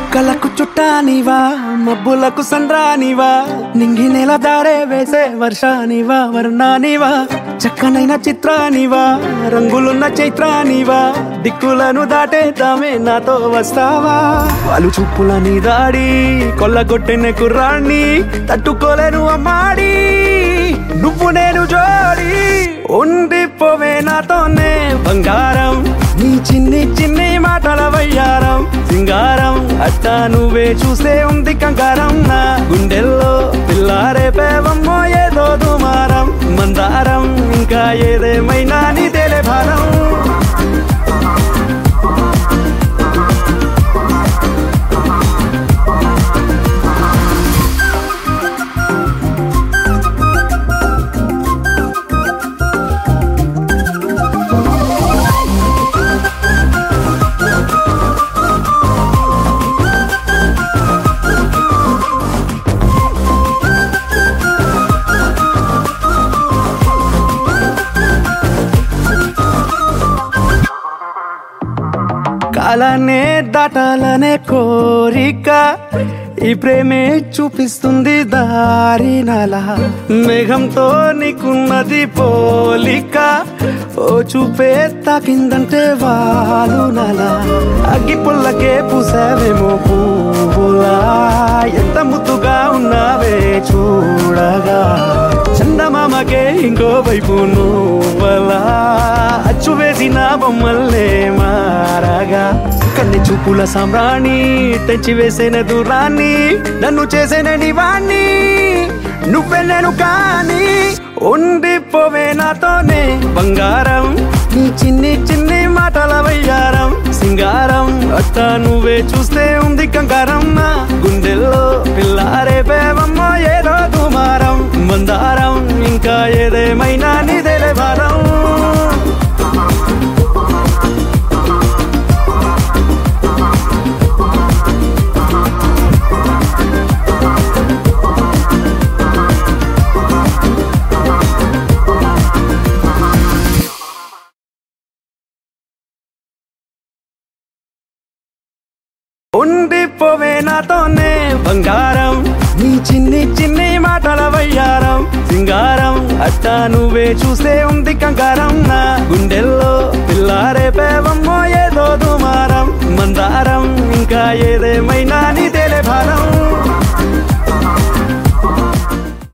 చుక్కలకు చుట్టానివా మబ్బులకు సండ్రానివా నింగి నెల దారే వేసే వర్షానివా వర్ణానివా చక్కనైన చిత్రానివా రంగులున్న చైత్రానివా దిక్కులను దాటేద్దామే నాతో వస్తావా వాళ్ళు చూపుల నీ దాడి కొల్లగొట్టిన కుర్రాన్ని తట్టుకోలేను అమ్మాడి నువ్వు నేను జోడి ఉండిపోవే నాతోనే బంగారం నీ చిన్ని చిన్ని మాటల వయ్యారం సింగారం అట్టా నువ్వే చూసే ఉంది కంగారం నా గుండెల్లో పిల్లారే పేవమ్మో ఏదో దుమారం మందారం ఇంకా ఏదేమైనా నీదేలే భారం కాలానే దాటాలనే కోరిక ఈ ప్రేమే చూపిస్తుంది దారి నలా మేఘంతో నీకున్నది పోలిక ఓ చూపే తాకిందంటే వాలు నలా అగ్గి పుల్లకే పూసావేమో పువ్వులా ఎంత ముద్దుగా ఉన్నావే చూడగా చందమామకే ఇంకో వైపు నువ్వలా అచ్చు వేసిన బొమ్మల్లే మారగా కన్ని చూపుల సామ్రాణి తెచ్చి వేసిన దూరాన్ని నన్ను చేసిన నివాణ్ణి నువ్వే నేను కానీ ఉండిపోవే నాతోనే బంగారం నీ చిన్ని చిన్ని మాటల వయ్యారం సింగారం అత్త నువ్వే చూస్తే ఉంది కంగారం నా గుండెల్లో పిల్లారే పేవమ్మో ఏదో దుమారం మందారం ఇంకా ఏదేమైనా నీదేలే భారం ఉండిపోవే నాతోనే బంగారం నీ చిన్ని చిన్ని మాటల వయ్యారం సింగారం అట్టా నువ్వే చూసే ఉంది కంగారం నా గుండెల్లో పిల్లారే పేవమ్మో ఏదో దుమారం మందారం ఇంకా ఏదేమైనా నీదేలే భారం